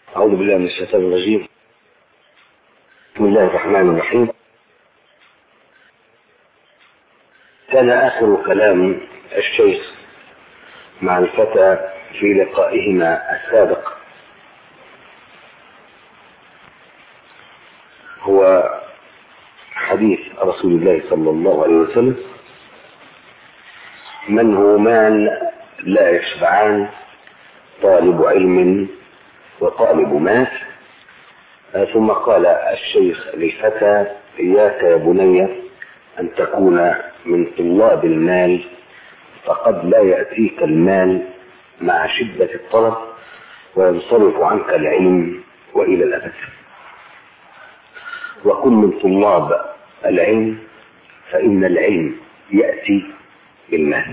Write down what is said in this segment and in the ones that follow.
أعوذ بالله من الشيطان الرجيم بسم الله الرحمن الرحيم كان آخر كلام الشيخ مع الفتى في لقائهما السابق هو حديث رسول الله صلى الله عليه وسلم منهومان لا يشبعان طالب علم وطالب مال ثم قال الشيخ للفتى إياك يا بني أن تكون من طلاب المال فقد لا يأتيك المال مع شدة الطلب وينصرف عنك العلم وإلى الأبد وكن من طلاب العلم فإن العلم يأتي بالمال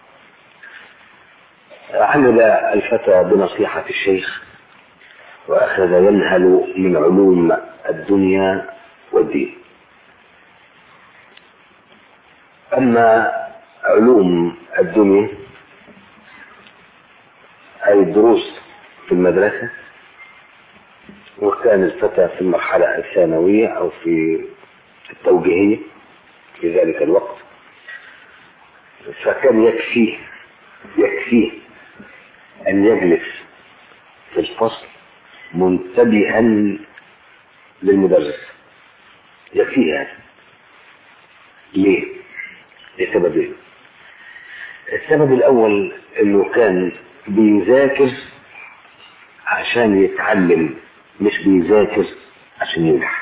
عمل الفتى بنصيحة الشيخ وأخذ ينهل من علوم الدنيا والدين أما علوم الدنيا أي الدروس في المدرسة وكان الفتى في المرحلة الثانوية أو في التوجيهية في ذلك الوقت فكان يكفيه يكفيه أن يجلس في الفصل منتبها للمدرس يكفيه هذا ليه؟ لسببين السبب الأول أنه كان بيذاكر عشان يتعلم مش بيذاكر عشان ينجح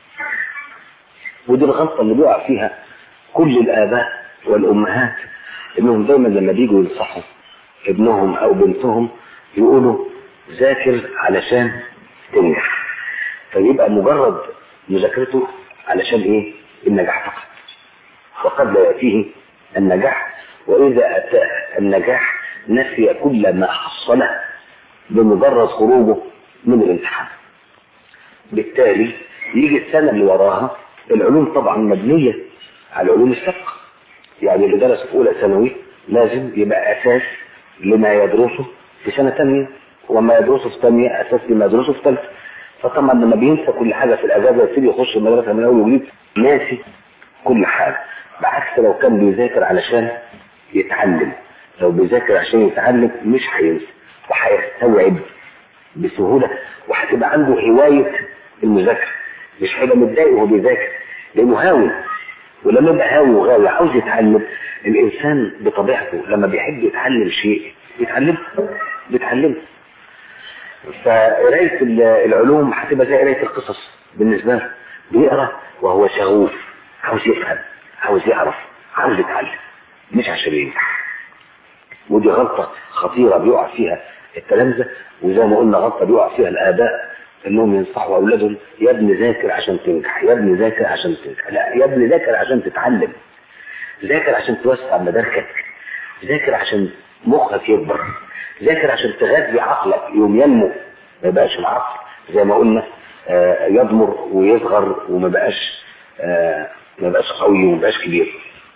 ودي الغلطة اللي بيقع فيها كل الآباء والأمهات إنهم دايما لما بيجوا ينصحوا ابنهم أو بنتهم يقولوا ذاكر علشان تنجح فيبقى مجرد مذاكرته علشان إيه؟ النجاح فقط وقد لا يأتيه النجاح وإذا أتاه النجاح نسي كل ما حصله بمجرد خروجه من الامتحان بالتالي يجي السنة اللي وراها العلوم طبعا مبنية على علوم السابقة يعني اللي درس في أولى ثانوي لازم يبقى أساس لما يدرسه في سنة ثانية وما يدرسه في ثانية أساس لما يدرسه في ثالثة فطبعا لما بينسى كل حاجة في الأجازة يبتدي يخش المدرسة من أول وجديد ناسي كل حاجة بعكس لو كان بيذاكر علشان يتعلم لو بيذاكر عشان يتعلم مش هينسى وهيستوعب بسهولة وهتبقى عنده هواية المذاكرة مش هيبقى متضايق وهو بيذاكر لأنه هاوي ولما يبقى هاوي وغاوي عاوز يتعلم الإنسان بطبيعته لما بيحب يتعلم شيء يتعلمه بيتعلمه فقراية العلوم هتبقى زي قراية القصص بالنسبة له بيقرا وهو شغوف عاوز يفهم عاوز يعرف عاوز يتعلم مش عشان ينجح ودي غلطة خطيرة بيقع فيها التلامذة وزي ما قلنا غلطة بيقع فيها الآباء انهم ينصحوا اولادهم يا ابني ذاكر عشان تنجح يا ابني ذاكر عشان تنجح لا يا ابني ذاكر عشان تتعلم ذاكر عشان توسع مداركك ذاكر عشان مخك يكبر ذاكر عشان تغذي عقلك يوم ينمو ما يبقاش العقل زي ما قلنا آه يضمر ويصغر وما بقاش آه ما بقاش قوي وما بقاش كبير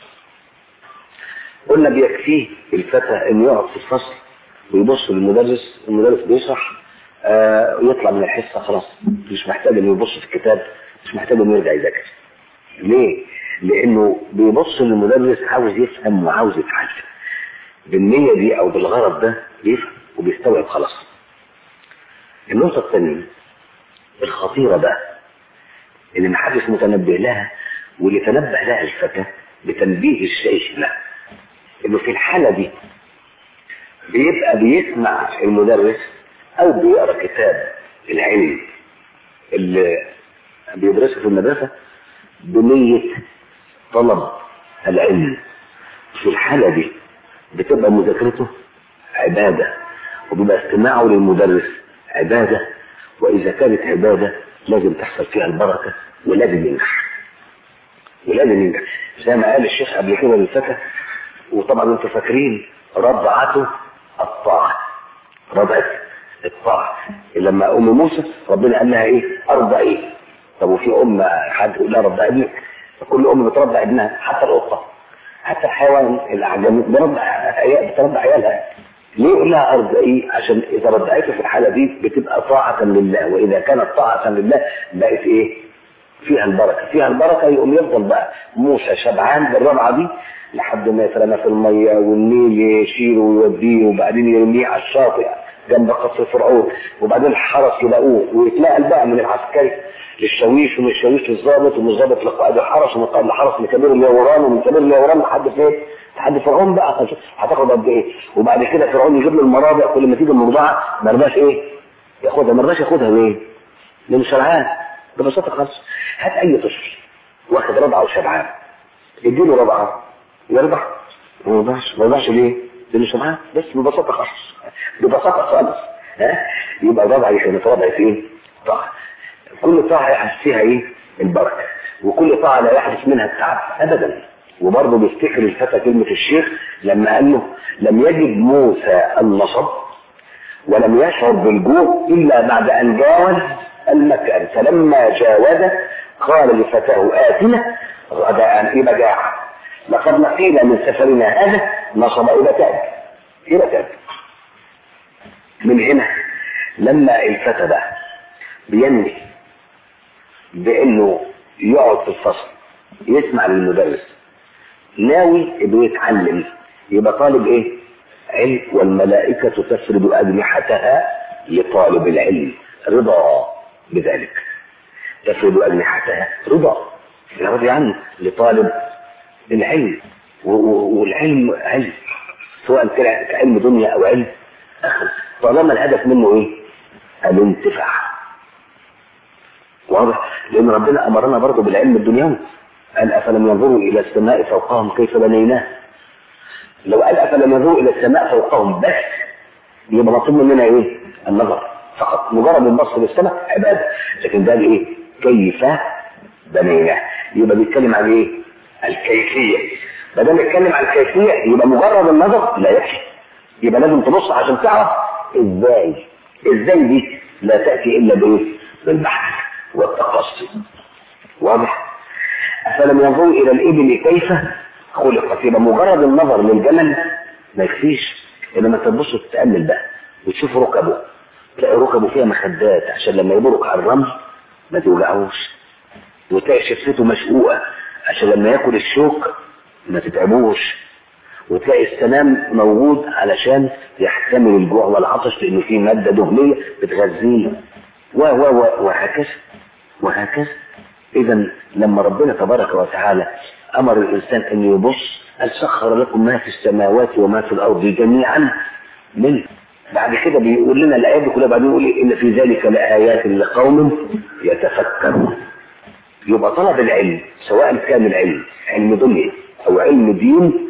قلنا بيكفيه الفتى انه يقعد في الفصل ويبص للمدرس المدرس بيشرح آه ويطلع من الحصه خلاص مش محتاج انه يبص في الكتاب مش محتاج انه يرجع يذاكر ليه؟ لانه بيبص للمدرس عاوز يفهم وعاوز يتعلم بالنية دي او بالغرض ده بيفهم وبيستوعب خلاص النقطة الثانية الخطيرة بقى اللي محدش متنبه لها واللي تنبه لها الفتى بتنبيه الشيخ له انه في الحالة دي بيبقى بيسمع المدرس او بيقرا كتاب العلم اللي بيدرسه في المدرسة بنية طلب العلم في الحالة دي بتبقى مذاكرته عبادة وبيبقى استماعه للمدرس عبادة وإذا كانت عبادة لازم تحصل فيها البركة ولازم ينجح ولازم ينجح زي ما قال الشيخ قبل كده للفتى وطبعا انتوا فاكرين رضعته الطاعة رضعت الطاعة لما أم موسى ربنا قال لها إيه أرضع إيه طب وفي أم حد يقول لها رضع ابنك فكل أم بترضع ابنها حتى القطة حتى الحيوان الأعجمي بترضع بترضع عيالها ليه يقول لها ارضعيه عشان اذا رضعته في الحاله دي بتبقى طاعه لله واذا كانت طاعه لله بقت ايه فيها البركه فيها البركه يقوم يفضل بقى موسى شبعان بالرضعه دي لحد ما يترمى في الميه والنيل يشيله ويوديه وبعدين يرميه على الشاطئ جنب قصر فرعون وبعدين الحرس يلاقوه ويتنقل بقى من العسكري للشاويش ومن الشاويش للظابط ومن الظابط لقائد الحرس ومن قائد الحرس لكبير اليوران ومن كبير اليوران لحد فين؟ لحد فرعون بقى هتاخد قد ايه؟ وبعد كده فرعون يجيب له المرابع كل ما تيجي المرضعه ما رضاش ايه؟ ياخدها ما رضاش ياخدها ليه؟ لانه شرعان ببساطه خالص هات اي طفل واخد رضعه وشبعان اديله رضعه يرضع ما يرضعش ما يرضعش ليه؟ لانه شبعان بس ببساطه خالص ببساطه خالص ها يبقى الرضع يكون رضع في ايه؟ طاعه كل طاعه يحدث فيها ايه؟ البركه وكل طاعه لا يحدث منها التعب ابدا وبرضه بيفتكر الفتى كلمه الشيخ لما قال له لم يجد موسى النصب ولم يشعر بالجوع الا بعد ان جاوز المكان فلما جاوز قال لفتاه اتنا غداء يبقى جاع لقد لقينا من سفرنا هذا نصب الى تاب الى تاب من هنا لما الفتى بقى بينوي بانه يقعد في الفصل يسمع للمدرس ناوي انه يتعلم يبقى طالب ايه علم والملائكة تفرد أجنحتها لطالب العلم رضا بذلك تفرد أجنحتها رضا راضي عنه لطالب العلم والعلم علم سواء كان علم دنيا أو علم آخر طالما الهدف منه ايه الانتفاع واضح لان ربنا امرنا برضه بالعلم الدنيوي قال افلم ينظروا الى السماء فوقهم كيف بنيناه لو قال افلم ينظروا الى السماء فوقهم بس يبقى مطلوب مننا ايه النظر فقط مجرد البصر للسماء عباده لكن ده ايه كيف بنيناه يبقى بيتكلم عن ايه الكيفيه ما دام بيتكلم عن الكيفيه يبقى مجرد النظر لا يكفي يبقى لازم تبص عشان تعرف ازاي ازاي دي لا تاتي الا بايه بالبحث والتقصي واضح افلم ينظروا الى الابل كيف خلقت يبقى مجرد النظر للجمل ما يكفيش انما تبص تتامل بقى وتشوف ركبه تلاقي ركبه فيها مخدات عشان لما يبرك على الرمل ما توجعوش وتلاقي شفته مشقوقه عشان لما ياكل الشوك ما تتعبوش وتلاقي السنام موجود علشان يحتمل الجوع والعطش لانه فيه ماده دهنيه بتغذيه و و وهكذا وهكذا اذا لما ربنا تبارك وتعالى امر الانسان ان يبص قال سخر لكم ما في السماوات وما في الارض جميعا منه بعد كده بيقول لنا الايات دي كلها بعدين يقول ان في ذلك لايات لقوم يتفكرون يبقى طلب العلم سواء كان العلم علم دنيا او علم دين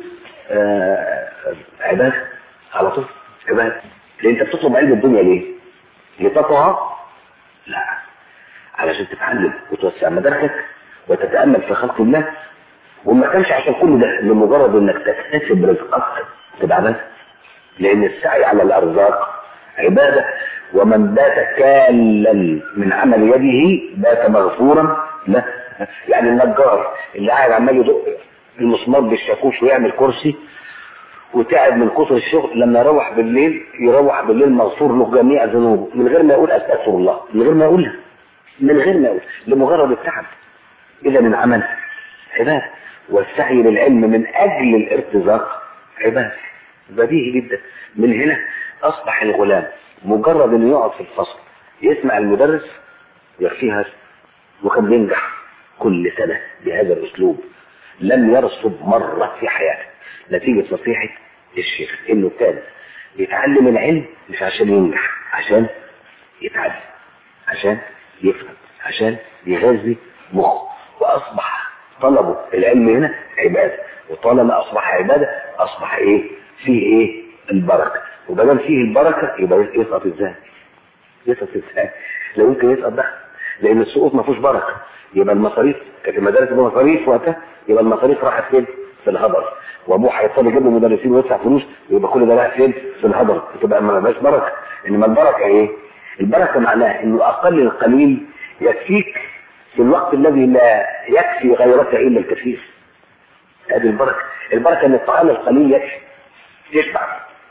آه عباده على طول عباده لان انت بتطلب علم الدنيا ليه؟ لتطغى؟ لا علشان تتعلم وتوسع مداركك وتتامل في خلق الله وما كانش عشان كل ده لمجرد انك تكتسب رزقك تبقى عباده لان السعي على الارزاق عباده ومن بات كالا من عمل يده بات مغفورا له يعني النجار اللي قاعد عمال يدق المسمار بالشاكوش ويعمل كرسي وتعب من كتر الشغل لما يروح بالليل يروح بالليل مغفور له جميع ذنوبه من غير ما يقول استغفر الله من غير ما يقولها من غير ما يقول لمجرد التعب اذا من عمل عباده والسعي للعلم من اجل الارتزاق عباده بديهي جدا من هنا اصبح الغلام مجرد انه يقعد في الفصل يسمع المدرس يكفيها وكان بينجح كل سنه بهذا الاسلوب لم يرسب مره في حياته نتيجه نصيحه الشيخ انه كان يتعلم العلم مش عشان ينجح عشان يتعلم عشان يفهم عشان يغذي مخه واصبح طلبه العلم هنا عباده وطالما اصبح عباده اصبح ايه فيه ايه البركه وبدل فيه البركه يبقى يسقط ازاي يسقط ازاي لو يمكن يسقط ده لان السقوط ما فيهوش بركه يبقى المصاريف كانت المدارس دي مصاريف وقتها يبقى المصاريف راحت فين في الهدر وابوه هيضطر يجيب له مدرسين ويدفع فلوس يبقى كل ده رايح فين في الهدر تبقى ما فيهاش بركه انما البركه ايه البركه معناها انه اقل القليل يكفيك في الوقت الذي لا يكفي غيرك الا الكثير هذه البركه البركه ان الطعام القليل يكفي يشبع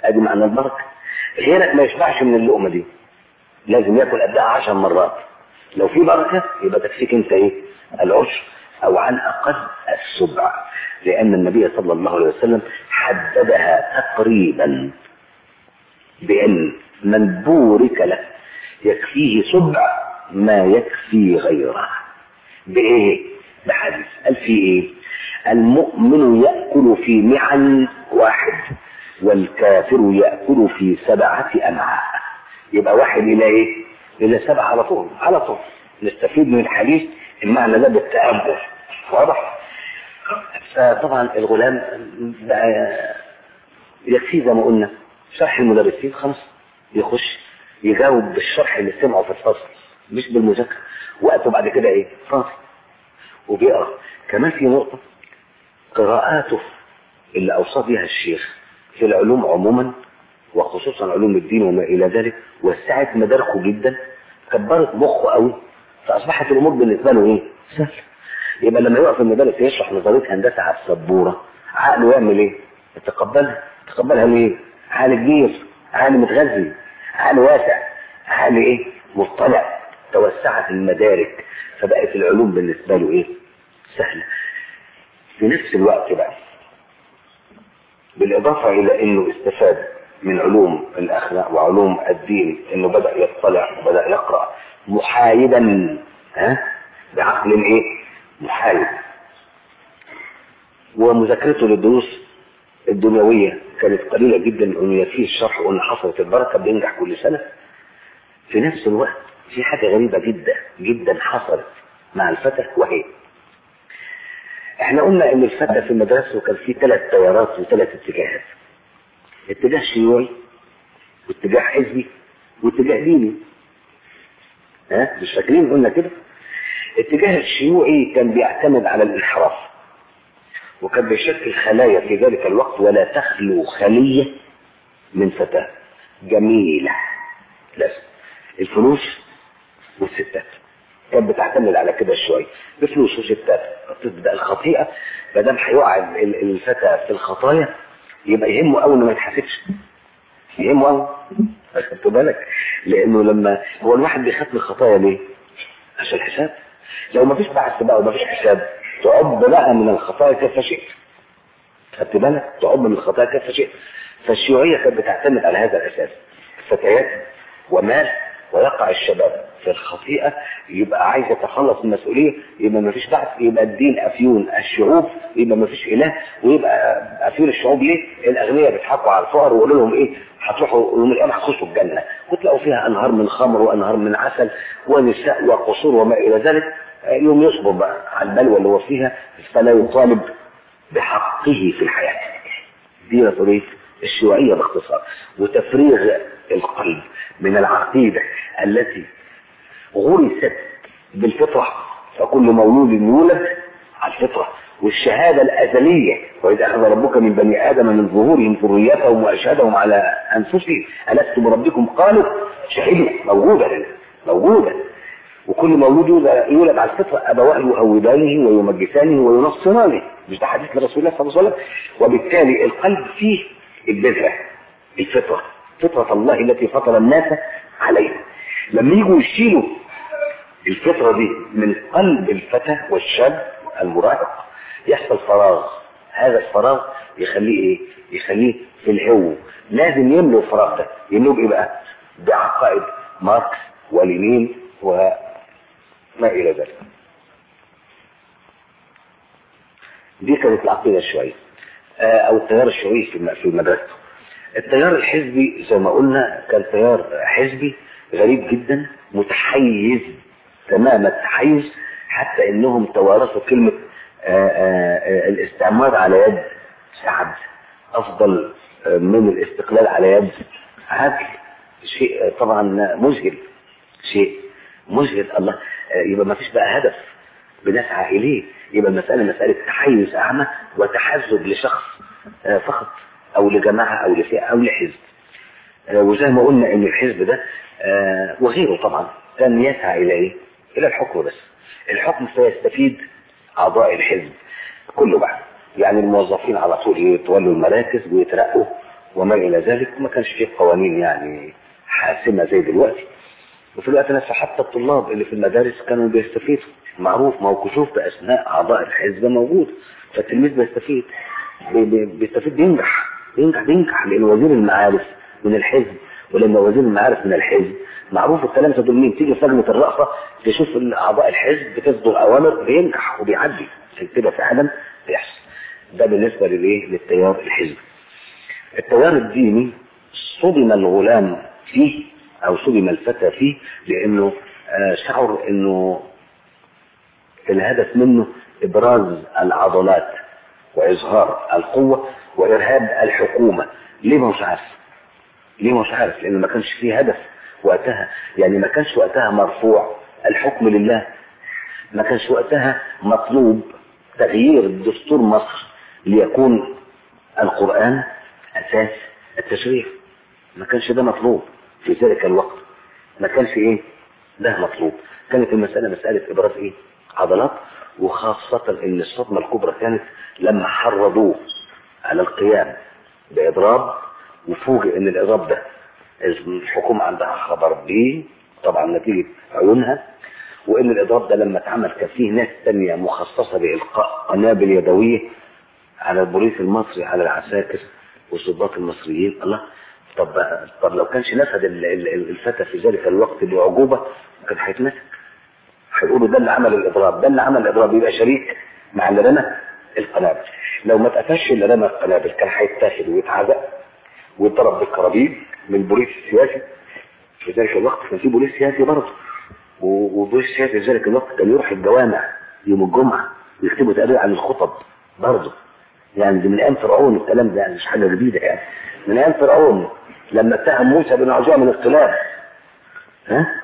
ادي معنى البركه غيرك ما يشبعش من اللقمه دي لازم ياكل قدها عشر مرات لو في بركه يبقى تكفيك انت ايه العشر او عن اقل السبع لان النبي صلى الله عليه وسلم حددها تقريبا بان من بورك له يكفيه سبع ما يكفي غيره بايه بحديث قال في ايه المؤمن ياكل في معن واحد والكافر ياكل في سبعه امعاء يبقى واحد الى ايه الى سبعه على طول على طول نستفيد من الحديث المعنى ده بالتامل واضح فطبعا الغلام بقى يكفيه زي ما قلنا شرح المدرسين خلاص يخش يجاوب بالشرح اللي سمعه في الفصل مش بالمذاكره وقته بعد كده ايه فاضي وبيقرا كمان في نقطه قراءاته اللي اوصى بها الشيخ في العلوم عموما وخصوصا علوم الدين وما الى ذلك وسعت مداركه جدا كبرت مخه قوي فاصبحت الامور بالنسبه له ايه؟ سهله يبقى لما يقف المدرس يشرح نظريه هندسه على السبوره عقله يعمل ايه؟ يتقبلها يتقبلها ليه؟ عقل كبير عقل متغذي عقل واسع عقل ايه؟ مطلع توسعت المدارك فبقت العلوم بالنسبه له ايه؟ سهله في نفس الوقت بقى بالاضافه الى انه استفاد من علوم الاخلاق وعلوم الدين انه بدا يطلع وبدا يقرا محايدا ها بعقل ايه محايد ومذاكرته للدروس الدنيويه كانت قليله جدا انه يكفيه الشرح وان حصلت البركه بينجح كل سنه في نفس الوقت في حاجه غريبه جدا جدا حصلت مع الفتى وهي احنا قلنا ان الفتى في المدرسه كان فيه ثلاث تيارات وثلاث اتجاهات اتجاه شيوعي واتجاه حزبي واتجاه ديني ها مش فاكرين قلنا كده الاتجاه الشيوعي كان بيعتمد على الانحراف وكان بيشكل خلايا في ذلك الوقت ولا تخلو خلية من فتاة جميلة لازم الفلوس والستات كانت بتعتمد على كده شوية بفلوس وستات تبدأ الخطيئة ما دام هيقع الفتى في الخطايا يبقى يهمه قوي انه ما يتحاسبش يهمه قوي خدت بالك لانه لما هو الواحد بيخاف من الخطايا ليه؟ عشان الحساب لو ما فيش بحث بقى وما فيش حساب تعب بقى من الخطايا كيف شئت خدت بالك تعب من الخطايا كيف شئت فالشيوعيه كانت بتعتمد على هذا الاساس فتيات ومال ويقع الشباب في الخطيئه يبقى عايز يتخلص من المسؤوليه يبقى ما فيش بحث يبقى الدين افيون الشعوب يبقى ما فيش اله ويبقى افيون الشعوب ليه؟ الاغنياء بيضحكوا على الفقراء ويقولوا لهم ايه؟ هتروحوا يوم القيامه هتخشوا الجنه وتلاقوا فيها انهار من خمر وانهار من عسل ونساء وقصور وما الى ذلك يوم يصبر بقى على البلوى اللي هو فيها فلا يطالب بحقه في الحياه. دي نظريه الشيوعيه باختصار وتفريغ القلب من العقيده التي غرست بالفطره فكل مولود يولد على الفطره والشهاده الازليه واذا اخذ ربك من بني ادم من ظهورهم ذريتهم واشهدهم على انفسهم الست بربكم قالوا شهدنا موجوده هنا موجوده وكل مولود يولد على الفطره ابواه يهودانه ويمجسانه وينصرانه مش ده حديث لرسول الله صلى الله عليه وسلم وبالتالي القلب فيه البذره الفطره فطره الله التي فطر الناس عليها لما يجوا يشيلوا الفطره دي من قلب الفتى والشاب المراهق يحصل فراغ هذا الفراغ يخليه ايه يخليه في الهو لازم يملوا الفراغ ده يملوا بايه بقى بعقائد ماركس ولينين وما الى ذلك دي كانت العقيده الشيوعيه او التيار الشيوعي في مدرسته التيار الحزبي زي ما قلنا كان تيار حزبي غريب جدا متحيز تمام التحيز حتى انهم توارثوا كلمه آآ آآ الاستعمار على يد سعد افضل من الاستقلال على يد عدل شيء طبعا مذهل شيء مذهل الله يبقى ما فيش بقى هدف بنسعى اليه يبقى المساله مساله تحيز اعمى وتحزب لشخص فقط او لجماعه او لفئه او لحزب وزي ما قلنا ان الحزب ده وغيره طبعا كان يسعى الى ايه؟ الى الحكم بس الحكم سيستفيد اعضاء الحزب كله بعد يعني الموظفين على طول يتولوا المراكز ويترقوا وما الى ذلك ما كانش فيه قوانين يعني حاسمه زي دلوقتي وفي الوقت نفسه حتى الطلاب اللي في المدارس كانوا بيستفيدوا معروف ما هو كشوف باسماء اعضاء الحزب موجود فالتلميذ بيستفيد بي- بي- بيستفيد بينجح بينجح بينجح لان وزير المعارف من الحزب ولما وزير المعارف من الحزب معروف الكلام دول مين تيجي في لجنه الرأفه تشوف اعضاء الحزب بتصدر اوامر بينجح وبيعدي عشان كده فعلا بيحصل ده بالنسبه للايه للتيار الحزبي التيار الديني صدم الغلام فيه او صدم الفتى فيه لانه آه، شعر انه الهدف منه ابراز العضلات واظهار القوه وارهاب الحكومه ليه ما هوش عارف ليه ما هوش عارف لان ما كانش فيه هدف وقتها يعني ما كانش وقتها مرفوع الحكم لله ما كانش وقتها مطلوب تغيير دستور مصر ليكون القرآن أساس التشريع ما كانش ده مطلوب في ذلك الوقت ما كانش إيه ده مطلوب كانت المسألة مسألة إبراز إيه عضلات وخاصة إن الصدمة الكبرى كانت لما حرضوه على القيام بإضراب وفوجئ إن الإضراب ده الحكومة عندها خبر بيه طبعا نتيجة عيونها وإن الإضراب ده لما اتعمل كان فيه ناس تانية مخصصة بإلقاء قنابل يدوية على البوليس المصري على العساكر والضباط المصريين الله طب طب لو كانش نفذ ال- ال- الفتى في ذلك الوقت بعجوبة كان هيتمسك هيقولوا ده اللي عمل الإضراب ده اللي عمل الإضراب يبقى شريك مع اللي رمى القنابل لو ما اتقفش اللي رمى القنابل كان هيتاخد ويتعزق ويضرب بالكرابيج من البوليس السياسي في ذلك الوقت كان في بوليس سياسي برضه و- وبوليس سياسي في ذلك الوقت كان يروح الجوامع يوم الجمعة ويكتبوا تقرير عن الخطب برضه يعني دي من ايام فرعون الكلام ده يعني مش حاجه جديده يعني من ايام فرعون لما اتهم موسى بن عجوع من القلاب ها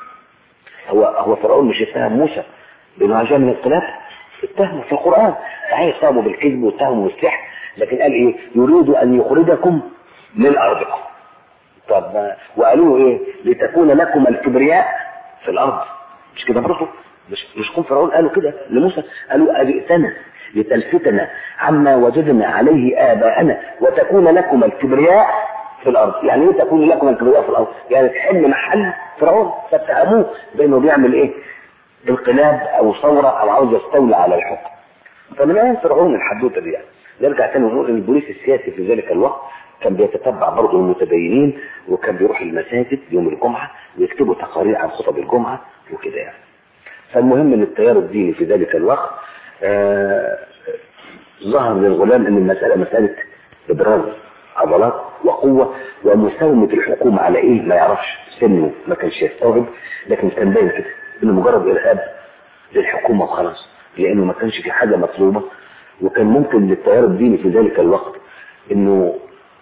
هو هو فرعون مش اتهم موسى بن عجوع من القلاب اتهمه في القران صحيح اتهمه بالكذب واتهمه بالسحر لكن قال ايه يريد ان يخرجكم من ارضكم طب ما- وقالوا له ايه لتكون لكم الكبرياء في الارض مش كده برضه مش مش كون فرعون قالوا كده لموسى قالوا اجئتنا لتلفتنا عما وجدنا عليه اباءنا وتكون لكم الكبرياء في الارض يعني ايه تكون لكم الكبرياء في الارض يعني تحل محل فرعون فاتهموه بانه بيعمل ايه انقلاب او ثوره او عاوز يستولى على الحكم فمن ايام فرعون الحدوته دي يعني نرجع تاني ونقول ان البوليس السياسي في ذلك الوقت كان بيتتبع برضه المتدينين وكان بيروح المساجد يوم الجمعه ويكتبوا تقارير عن خطب الجمعه وكده يعني. فالمهم ان التيار الديني في ذلك الوقت آه ظهر للغلام ان المساله مساله ابراز عضلات وقوه ومساومه الحكومه على ايه ما يعرفش سنه ما كانش يستوعب لكن كان باين كده انه مجرد ارهاب للحكومه وخلاص لانه ما كانش في حاجه مطلوبه وكان ممكن للتيار الديني في ذلك الوقت انه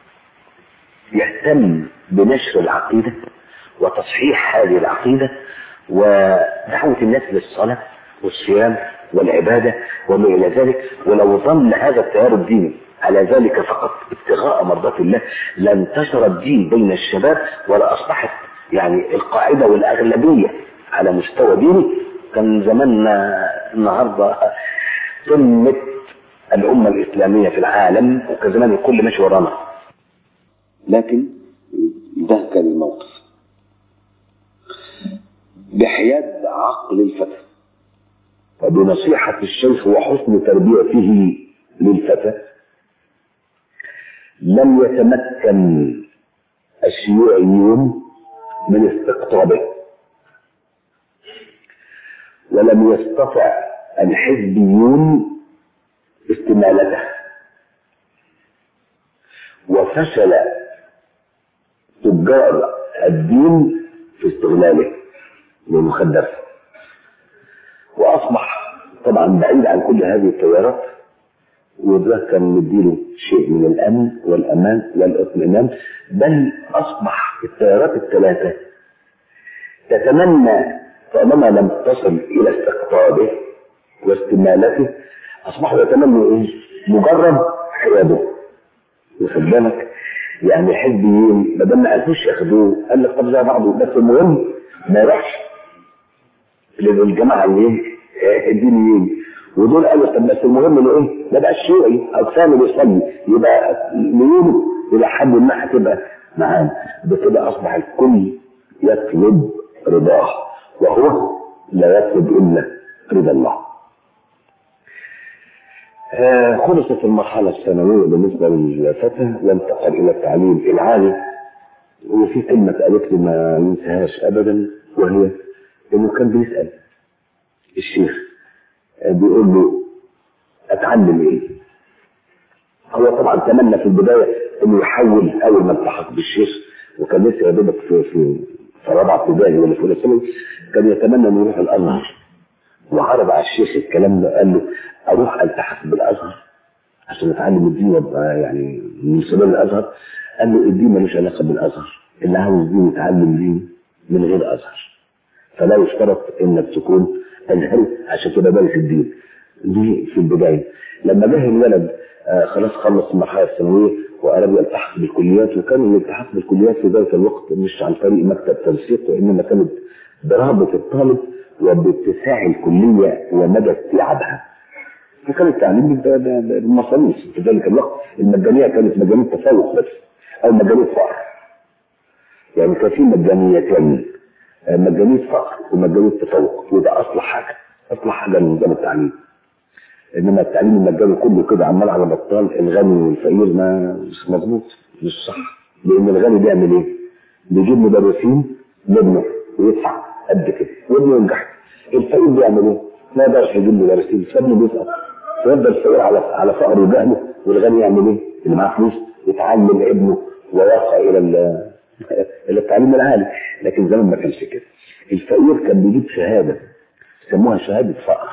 يهتم بنشر العقيده وتصحيح هذه العقيده ودعوه الناس للصلاه والصيام والعباده وما الى ذلك ولو ظل هذا التيار الديني على ذلك فقط ابتغاء مرضات الله لانتشر الدين بين الشباب ولا اصبحت يعني القاعده والاغلبيه على مستوى ديني كان زماننا النهارده قمه الامه الاسلاميه في العالم وكان زمان الكل ماشي ورانا لكن ده كان الموقف بحياد عقل الفتى وبنصيحة الشيخ وحسن تربيته للفتى لم يتمكن الشيوعيون من استقطابه ولم يستطع الحزبيون استمالته وفشل تجار الدين في استغلاله للمخدر واصبح طبعا بعيد عن كل هذه التيارات وده كان مديله شيء من الامن والامان والاطمئنان بل اصبح التيارات الثلاثه تتمنى طالما لم تصل الى استقطابه واستمالته اصبحوا يتمنوا ايه؟ مجرد حياده واخد بالك يعني حزبيين ما دام ما عرفوش ياخدوه قال لك طب زي بعضه بس المهم ما يروحش للجماعه اللي ايه الدينيين ودول قالوا طب بس المهم انه ايه ما بقاش شيوعي او ثاني بيصلي يبقى ميوله الى حد ما هتبقى معانا بكده اصبح الكل يطلب رضاه وهو لا يطلب الا رضا الله آه، خلصت المرحلة الثانوية بالنسبة للفتى وانتقل إلى التعليم العالي وفي كلمة قالت لي ما ينساهاش أبدا وهي إنه كان بيسأل الشيخ آه، بيقول له أتعلم إيه؟ هو طبعا تمنى في البداية إنه يحول أول ما التحق بالشيخ وكان لسه يا دوبك في في في رابعة ابتدائي ولا في أولى ثانوي كان يتمنى إنه يروح الأزهر وعرض على الشيخ الكلام ده قال له اروح التحق بالازهر عشان اتعلم الدين وابقى يعني من شباب الازهر قال له الدين ملوش علاقه بالازهر اللي عاوز دين يتعلم دين من غير ازهر فلا يشترط انك تكون ازهري عشان تبقى دارس الدين دي في البدايه لما جه الولد آه خلاص خلص المرحله الثانويه واراد يلتحق بالكليات وكان الالتحاق بالكليات في ذلك الوقت مش عن طريق مكتب تنسيق وانما كانت برغبه الطالب وباتساع الكليه ومدى استيعابها وكان التعليم ب- ب- بالمصاريف في ذلك الوقت المجانيه كانت مجانيه تفوق بس او مجانيه فقر يعني كان في مجانيتين آه، مجانيه فقر ومجانيه تفوق وده اصلح حاجه اصلح حاجه من نظام التعليم انما التعليم المجاني كله كده عمال على بطال الغني والفقير ما مش مظبوط مش صح لان الغني بيعمل ايه؟ بيجيب مدرسين لابنه ويدفع قد كده وابنه ينجح الفقير بيعمل ايه؟ ما يقدرش يجيب مدرسين فابنه بيسقط فيفضل الفقير على على فقره وجهله والغني يعمل ايه؟ اللي معاه فلوس يتعلم ابنه ويرقى الى ال- الى التعليم العالي لكن زمان ما كانش كده الفقير كان بيجيب شهاده سموها شهاده فقر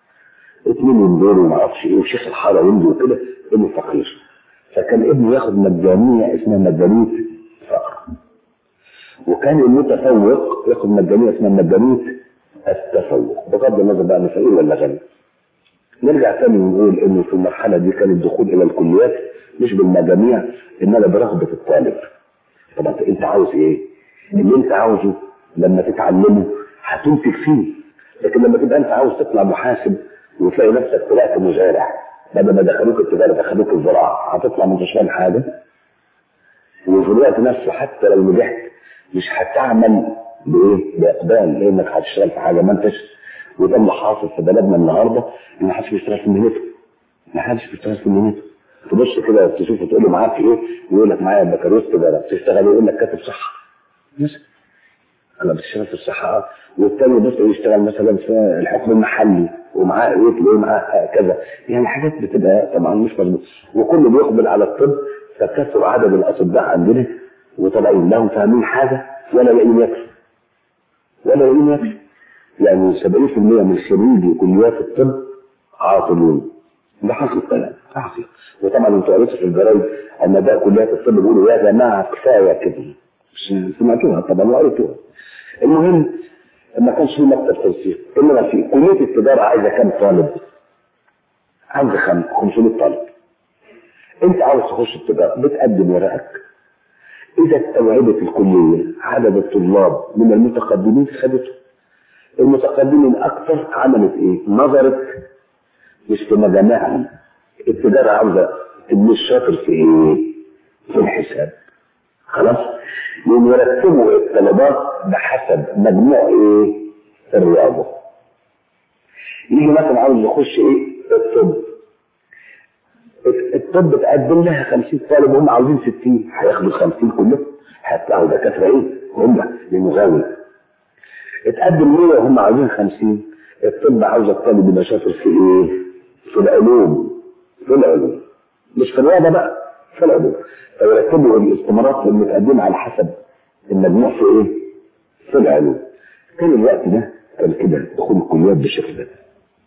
اتنين ينزلوا وما اعرفش ايه وشيخ الحاره ينزل وكده ابنه فقير فكان ابنه ياخد مجانيه اسمها مجانيه فقر وكان المتفوق ياخد مجانيه اسمها مجانيه التفوق بغض النظر بقى انه فقير ولا غني نرجع تاني ونقول انه في المرحله دي كان الدخول الى الكليات مش بالمجاميع انما برغبه الطالب طبعا انت عاوز ايه؟ اللي انت عاوزه لما تتعلمه هتنتج فيه لكن لما تبقى انت عاوز تطلع محاسب وتلاقي نفسك طلعت مزارع بدل ما دخلوك التجاره دخلوك الزراعه هتطلع مش فاهم حاجه وفي الوقت نفسه حتى لو نجحت مش هتعمل بايه؟ باقبال لانك هتشتغل في حاجه ما انتش وده اللي حاصل في بلدنا النهارده ان محدش بيشتغل في مهنته ما حدش بيشتغل في مهنته تبص كده تشوفه تقول له معاك ايه يقول لك معايا بكالوريوس تجاره بتشتغل يقول لك كاتب صحه مثلا انا بشتغل في الصحه آه. والتاني بص يشتغل مثلا في الحكم المحلي ومعاه ايه تلاقيه معاه كذا يعني حاجات بتبقى طبعا مش مظبوط وكله بيقبل على الطب فكثر عدد الاطباء عندنا وطالعين لهم فاهمين حاجه ولا لاقيين ياكلوا ولا لاقيين ياكلوا يعني 70% من خريجي كليات الطب عاطلون ده حصل كلام حصل وطبعا انتوا قريتوا في الجرايد ان ده كليات الطب بيقولوا يا جماعه كفايه كده مش سمعتوها طبعا وقريتوها المهم ما كانش في مكتب تنسيق انما في كليه التجاره عايزه كام طالب؟ عايزه خم- 500 طالب انت عاوز تخش التجاره بتقدم ورقك اذا استوعبت الكليه عدد الطلاب من المتقدمين خدته المتقدمين اكثر عملت ايه؟ نظرت مش في مجامعهم التجاره عاوزه ابن الشاطر في ايه؟ في الحساب خلاص؟ لان يرتبوا الطلبات بحسب مجموع ايه؟ الرياضه يجي مثلا عاوز يخش ايه؟ الطب الطب تقدم لها 50 طالب وهم عاوزين 60 هياخدوا ال 50 كلهم هيطلعوا دكاتره ايه؟ هم لانه غاوي اتقدم 100 وهم عاوزين 50 الطب عاوز الطالب يبقى شاطر في ايه؟ في العلوم في العلوم مش في الرياضه بقى في العلوم فيرتبوا الاستمارات المتقدمه على حسب المجموع في ايه؟ في العلوم كان الوقت ده كان كده دخول الكليات بالشكل ده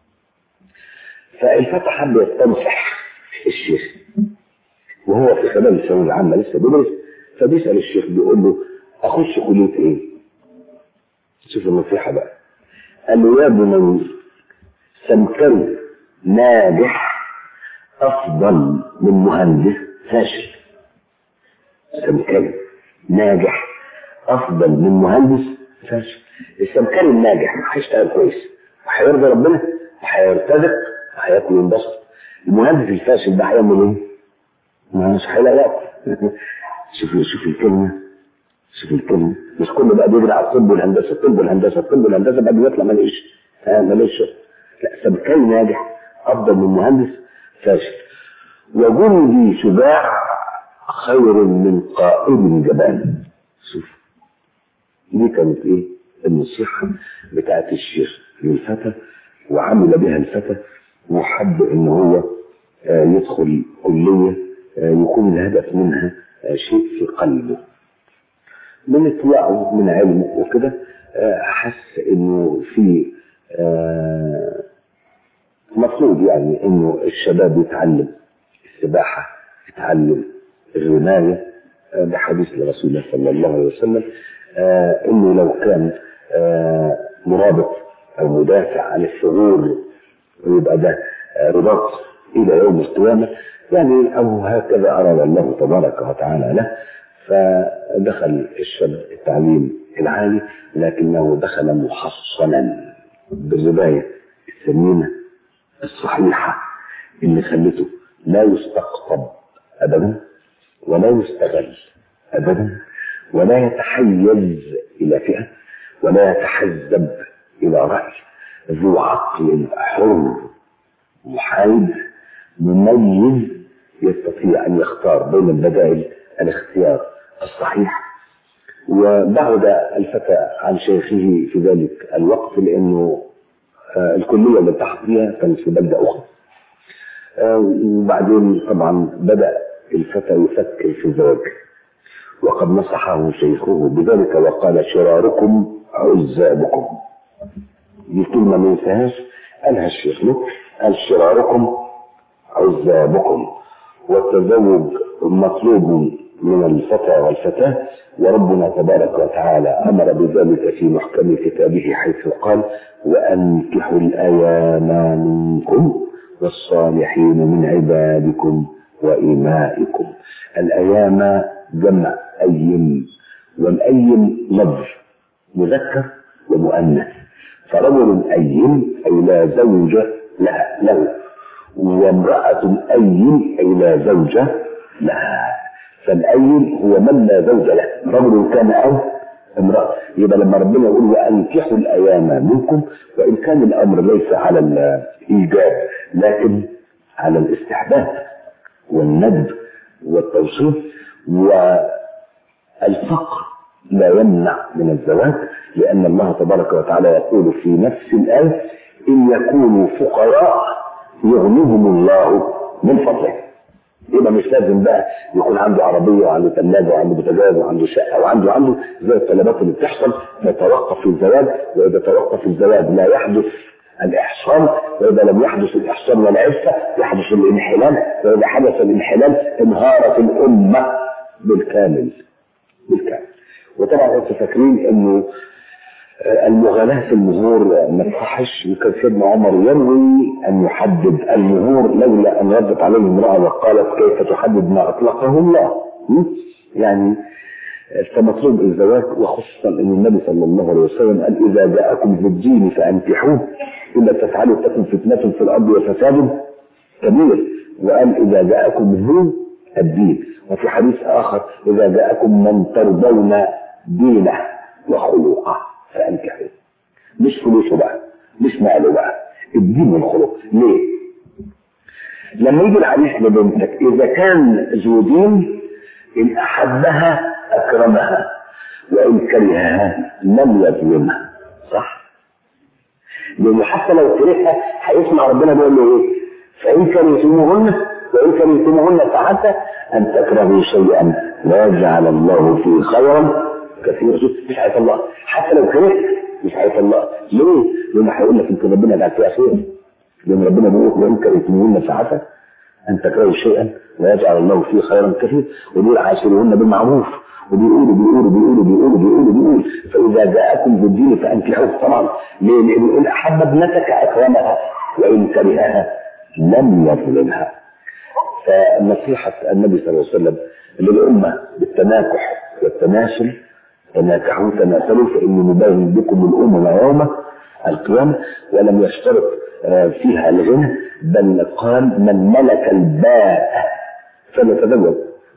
فالفتى حب يستنصح الشيخ وهو في خلال الثانويه العامه لسه بيدرس فبيسال الشيخ بيقول له اخش كليه ايه؟ شوف النصيحه بقى قال له يا بني سمكري ناجح افضل من مهندس فاشل سمكري ناجح افضل من مهندس فاشل السمكري الناجح هيشتغل كويس وهيرضي ربنا وهيرتزق وهياكل وينبسط المهندس الفاشل ده هيعمل ايه؟ مش هيلاقي وقت شوف شوف الكلمة شوف الكلمة مش كله بقى بيجري على الطب والهندسة الطب والهندسة الطب والهندسة بعد ما يطلع ماليش ها ماليش شغل. لا سبكي ناجح أفضل من مهندس فاشل وجندي شجاع خير من قائد جبان شوف دي كانت ايه النصيحة بتاعت الشيخ للفتى وعمل بها الفتى وحب ان هو آه، يدخل كلية آه، يكون الهدف منها آه، شيء في قلبه من اطلاعه من علمه وكده آه، حس انه في آه، مفروض يعني انه الشباب يتعلم السباحة يتعلم الرماية آه، بحديث لرسول الله صلى الله عليه وسلم آه، انه لو كان آه، مرابط او مدافع عن الثغور ويبقى ده آه، رباط الى يوم القيامة يعني او هكذا اراد الله تبارك وتعالى له فدخل الشاب التعليم العالي لكنه دخل محصنا بالرباية السمينة الصحيحة اللي خلته لا يستقطب أبدا ولا يستغل أبدا ولا يتحيز إلى فئة ولا يتحزب إلى رأي ذو عقل حر محايد مميز يستطيع أن يختار بين البدائل الاختيار الصحيح وبعد الفتى عن شيخه في ذلك الوقت لأنه آه، الكلية اللي التحق فيها كانت في بلدة أخرى آه، وبعدين طبعا بدأ الفتى يفكر في الزواج وقد نصحه شيخه بذلك وقال شراركم عزابكم دي كلمة ما ينساهاش قالها الشيخ له قال شراركم عزابكم والتزوج مطلوب من الفتى والفتاة وربنا تبارك وتعالى أمر بذلك في محكم كتابه حيث قال وأنكحوا الأيام منكم والصالحين من عبادكم وإمائكم الأيام جمع أيم والأيم لفظ مذكر ومؤنث فرجل أيم أي لا زوج لها له وامرأة أيم أي لا زوج لها فالأيم هو من لا زوج له رجل كان أو امرأة يبقى لما ربنا يقول وأنكحوا الأيام منكم وإن كان الأمر ليس على الإيجاب لكن على الاستحباب والندب والتوصيف والفقر لا يمنع من الزواج لأن الله تبارك وتعالى يقول في نفس الآية إن يكونوا فقراء يغنيهم الله من فضله يبقى مش لازم بقى يكون عنده عربية وعنده ثلاجة وعنده بوتاجاز وعنده شقة وعنده عنده زي الطلبات اللي بتحصل فتوقف الزواج وإذا توقف الزواج لا يحدث الإحصان وإذا لم يحدث الإحصان والعفة يحدث الانحلال وإذا حدث الانحلال انهارت الأمة بالكامل بالكامل وطبعا انتوا فاكرين انه المغالاة في المهور ما تصحش وكان سيدنا عمر ينوي ان يحدد المهور لولا ان ردت عليه امرأة وقالت كيف تحدد ما اطلقه الله م? يعني فمطلوب الزواج وخصوصا ان النبي صلى الله عليه وسلم قال اذا جاءكم ذو الدين فانكحوه الا تفعلوا تكن فتنة في الارض وفساد كبير وقال اذا جاءكم ذو الدين وفي حديث اخر اذا جاءكم من ترضون دينه وخلقه فانكحوه مش فلوسه بقى مش ماله بقى الدين والخلق ليه؟ لما يجي العريس لبنتك اذا كان ذو دين ان احبها اكرمها وان كرهها لم يظلمها صح؟ لانه حتى لو كرهها هيسمع ربنا بيقول له ايه؟ فان كرهتموهن وان كرهتموهن فعسى ان تكرهوا شيئا ويجعل الله فيه خيرا كثيرا مش هيطلقها حتى لو كرهت مش هيطلقها ليه؟ لانه هيقول لك انت ربنا جعل فيها خير لان ربنا بيقول وان كرهتموهن فعسى ان تكرهوا شيئا ويجعل الله فيه خيرا كثيرا وبيقول عاشروهن بالمعروف وبيقولوا بيقولوا بيقولوا بيقولوا بيقولوا بيقولوا فاذا جاءكم بالدين فانكحوه طبعا ليه؟ لان ان احب ابنتك اكرمها وان كرهها لم يظلمها فنصيحه النبي صلى الله عليه وسلم للامه بالتناكح والتناسل تناكحوا تناسلوا فاني مباين بكم الامم يوم القيامه ولم يشترط فيها الغنى بل قال من ملك الباء فليتزوج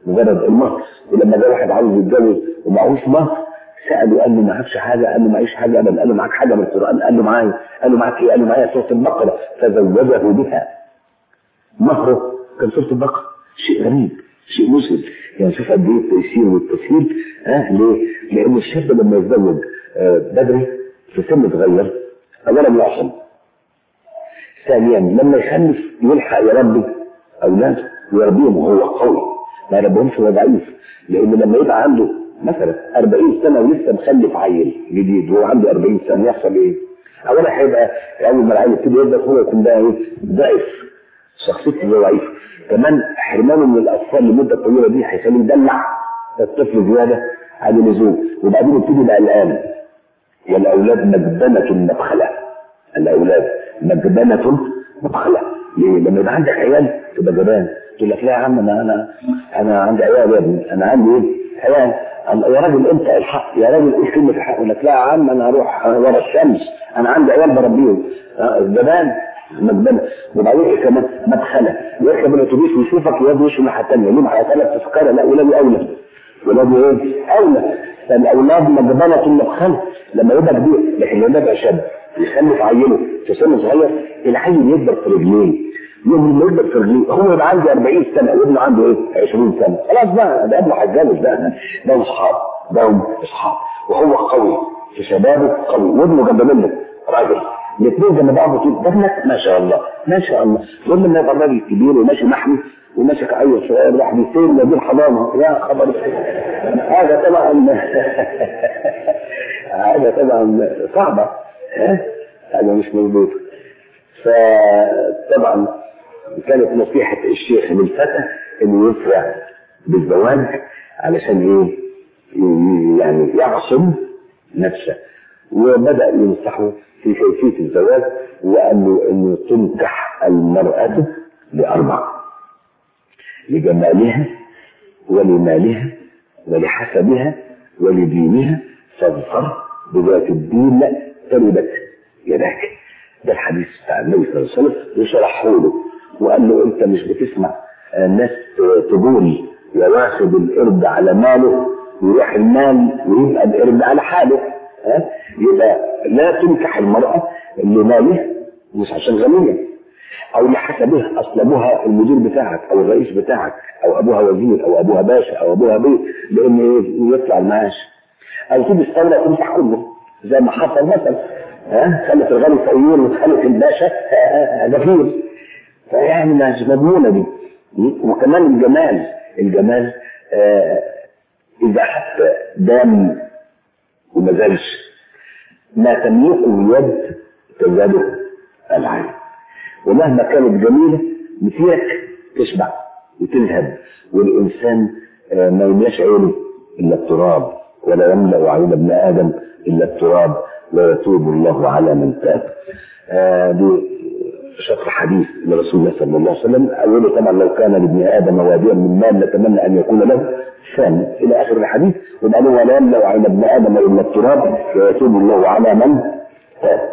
مجرد المهر ولما جه واحد عاوز يتجوز ومعهوش مهر سأله قال له معكش حاجة قال له معيش حاجة أبدا قال له معاك حاجة من القرآن قال له معايا قال له معاك إيه قال له معايا سورة البقرة فزوجه بها مهره كان سورة البقرة شيء غريب شيء مسلم يعني شوف قد ايه التيسير والتسهيل ها ليه؟ لأن الشاب لما يتزوج آه بدري في سن صغير أولا يعصم ثانيا لما يخلف يلحق يربي أولاده ويربيهم وهو قوي ما يربيهمش وهو ضعيف لأن لما يبقى عنده مثلا 40 سنة ولسه مخلف عيل جديد وهو عنده 40 سنة يحصل إيه؟ أولا هيبقى أول ما العيل يبتدي يكبر هو يكون بقى إيه؟ ضعف شخصيته ضعيفة كمان حرمانه من الأطفال لمدة طويلة دي هيخليه يدلع الطفل زيادة عن اللزوم وبعدين يبتدي بقى الآن والأولاد مجبنة مبخلة الأولاد مجبنة مبخلة ليه؟ لما يبقى عندك عيال تبقى جبان تقول لك لا يا عم انا انا انا عندي عيال يا ابني انا عندي ايه؟ عيال يا راجل انت الحق يا راجل ايه كلمه الحق يقول لك لا يا عم انا هروح ورا الشمس انا عندي عيال بربيهم جبان مجبنة وبعدين ايه كمان مدخلة يركب الاتوبيس ويشوفك يودي وشه الناحية الثانية ليه هيسألك تذكرة لا ولادي أولى ولادي ايه؟ أولى فالأولاد مجبنة مدخلة لما يبقى كبير لكن لما يبقى شاب يخلف عيله في سن صغير العيل يكبر في رجليه يوم لما يكبر في رجليه هو يبقى عنده 40 سنة وابنه عنده ايه؟ 20 سنة خلاص بقى ده ابنه هيتجوز بقى ده اصحاب ده هم اصحاب وهو قوي في شبابه قوي وابنه جنب منه راجل الاثنين جنب بعض كده ده ابنك ما شاء الله ما شاء الله يقول لما يبقى الراجل كبير وماشي محمي وماشي كأي صغير راح بيصير ما الحضانة يا خبر هذا طبعا هذا طبعا صعبة هذا مش مظبوط فطبعا كانت نصيحة الشيخ للفتى انه يسرع بالزواج علشان ايه يعني يعصم نفسه وبدأ ينصحه في كيفية الزواج وقال له انه تنكح المرأة لأربع لجمالها ولمالها ولحسبها ولدينها فاظفر بذات الدين تربت يداك ده الحديث بتاع النبي صلى الله عليه وسلم وشرحه له وقال له انت مش بتسمع الناس تقول يا واخد القرد على ماله ويروح المال ويبقى القرد على حاله ها يبقى لا تنكح المرأة لمالها مش عشان غنية او لحسبها اصل ابوها المدير بتاعك او الرئيس بتاعك او ابوها وزير او ابوها باشا او ابوها بيه لان يطلع المعاش او تيجي الثوره تمسح كله زي ما حصل مثلا ها خلت الغني فقير وخلت الباشا غفير فيعني مش مضمونه دي وكمان الجمال الجمال آه اذا حتى دام وما زالش ما تملكه اليد تزاده العين ومهما كانت جميلة مثيرك تشبع وتذهب والإنسان ما يملاش عينه إلا التراب ولا يملأ عين ابن آدم إلا التراب ويتوب الله على من تاب آه دي شطر حديث لرسول الله صلى الله عليه وسلم أوله طبعا لو كان لابن آدم واديا من مال لتمنى أن يكون له ثاني إلى آخر الحديث وبعدين ولا يملأ عين ابن آدم إلا التراب ويتوب الله على من تاب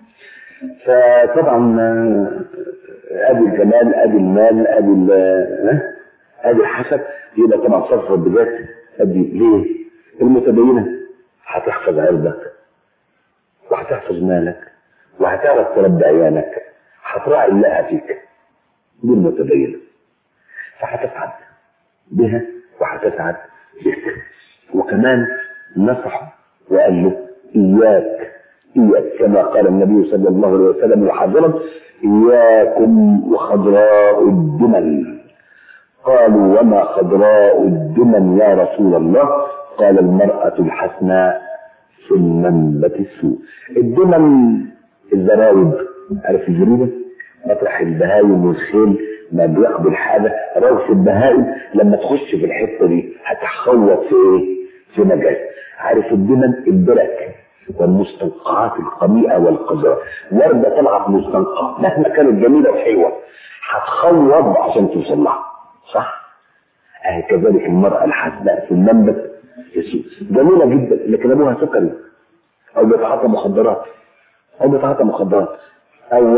فطبعا ادي الجمال ادي المال ادي ادي الحسب يبقى طبعا صفر بذات ادي ليه؟ المتدينه هتحفظ عرضك وهتحفظ مالك وهتعرف تربي عيالك هتراعي الله فيك دي المتدينه فهتسعد بها وهتسعد بك وكمان نصحه وقال له اياك إياك كما قال النبي صلى الله عليه وسلم يحذرا إياكم وخضراء الدمن قالوا وما خضراء الدمن يا رسول الله قال المرأة الحسناء في المنبت السوء الدمن الزرايب عارف الزريبة مطرح البهايم والخيل ما بياخدوا الحاجة روث البهائم لما تخش في الحتة دي هتحوط في ايه؟ في مجال عارف الدمن البرك والمستنقعات القميئة والقذرة وردة طلعت مستنقعة مهما كانت جميلة وحلوة هتخوض عشان توصل لها صح؟ أهي كذلك المرأة الحسناء في المنبت جميلة جدا لكن أبوها سكري أو بيتعاطى مخدرات أو بيتعاطى مخدرات أو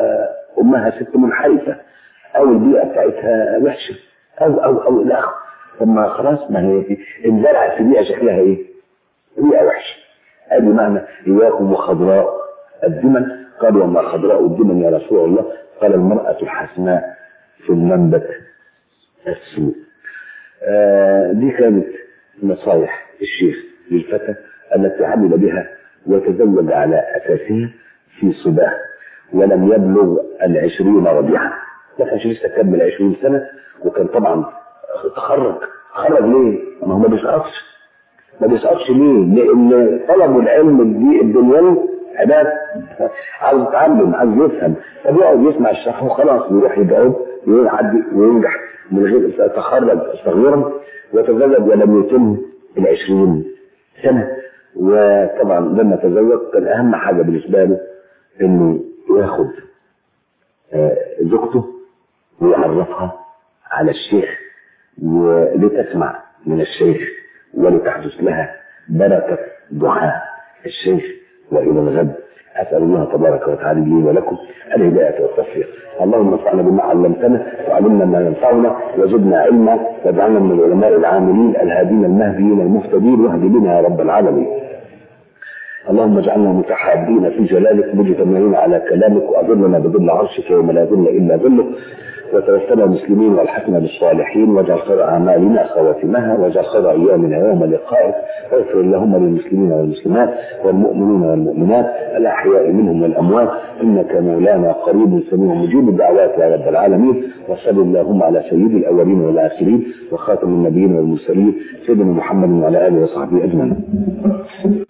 أمها ست منحرفة أو البيئة بتاعتها وحشة أو أو أو إلى آخره طب ما خلاص ما هي انزرعت في بيئه شكلها ايه؟ بيئه وحشه ادي معنى اياكم وخضراء الدمن قال وما خضراء الدمن يا رسول الله قال المراه الحسناء في المنبت السوء آه دي كانت نصايح الشيخ للفتى التي عمل بها وتزوج على اساسها في صباه ولم يبلغ العشرين ربيعا ما كانش لسه كمل 20 سنه وكان طبعا تخرج تخرج ليه؟ ما هو ما بيسقطش ما بيسقطش ليه؟ لان طلب العلم الدي- الدنيوي عباده عايز يتعلم عايز يفهم فبيقعد يسمع الشرح وخلاص يروح يجاوب ويعدي وينجح من غير تخرج صغيرا وتزوج ولم يتم العشرين سنه وطبعا لما تزوج كان اهم حاجه بالنسبه له انه ياخد آه، زوجته ويعرفها على الشيخ ولتسمع من الشيخ ولتحدث لها بركة دعاء الشيخ وإلى الغد أسأل الله تبارك وتعالى لي ولكم الهداية والتوفيق اللهم انفعنا بما علمتنا وعلمنا ما ينفعنا وزدنا علما واجعلنا من العلماء العاملين الهادين المهديين المهتدين واهد بنا يا رب العالمين اللهم اجعلنا متحابين في جلالك مجتمعين على كلامك واظلنا بظل عرشك يوم لا ظل الا ظلك وتوفنا مسلمين والحقنا بالصالحين واجعل خير اعمالنا خواتمها واجعل خير ايامنا يوم لقائك واغفر اللهم للمسلمين والمسلمات والمؤمنين والمؤمنات الاحياء منهم والاموات انك مولانا قريب سميع مجيب الدعوات يا رب العالمين وصل اللهم على سيد الاولين والاخرين وخاتم النبيين والمرسلين سيدنا محمد وعلى اله وصحبه اجمعين